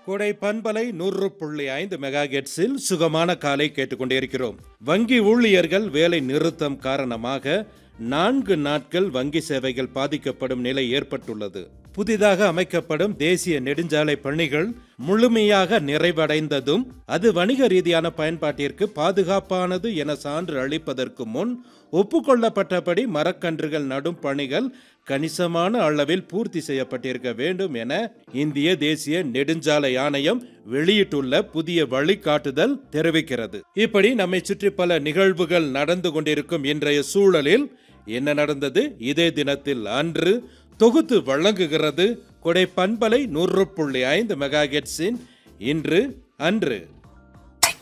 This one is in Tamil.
கொடை பண்பலை நூறு புள்ளி ஐந்து மெகாகெட்ஸில் சுகமான காலை கேட்டுக்கொண்டிருக்கிறோம் வங்கி ஊழியர்கள் வேலை நிறுத்தம் காரணமாக நான்கு நாட்கள் வங்கி சேவைகள் பாதிக்கப்படும் நிலை ஏற்பட்டுள்ளது புதிதாக அமைக்கப்படும் தேசிய நெடுஞ்சாலை பணிகள் முழுமையாக நிறைவடைந்ததும் அது வணிக ரீதியான பயன்பாட்டிற்கு பாதுகாப்பானது என சான்று அளிப்பதற்கு முன் ஒப்புக்கொள்ளப்பட்டபடி மரக்கன்றுகள் நடும் பணிகள் கணிசமான அளவில் பூர்த்தி செய்யப்பட்டிருக்க வேண்டும் என இந்திய தேசிய நெடுஞ்சாலை ஆணையம் வெளியிட்டுள்ள புதிய வழிகாட்டுதல் தெரிவிக்கிறது இப்படி நம்மை சுற்றி பல நிகழ்வுகள் நடந்து கொண்டிருக்கும் இன்றைய சூழலில் என்ன நடந்தது இதே தினத்தில் அன்று தொகுத்து வழங்குகிறது கொடை பண்பலை நூறு புள்ளி ஐந்து மெகாகெட்ஸின் இன்று அன்று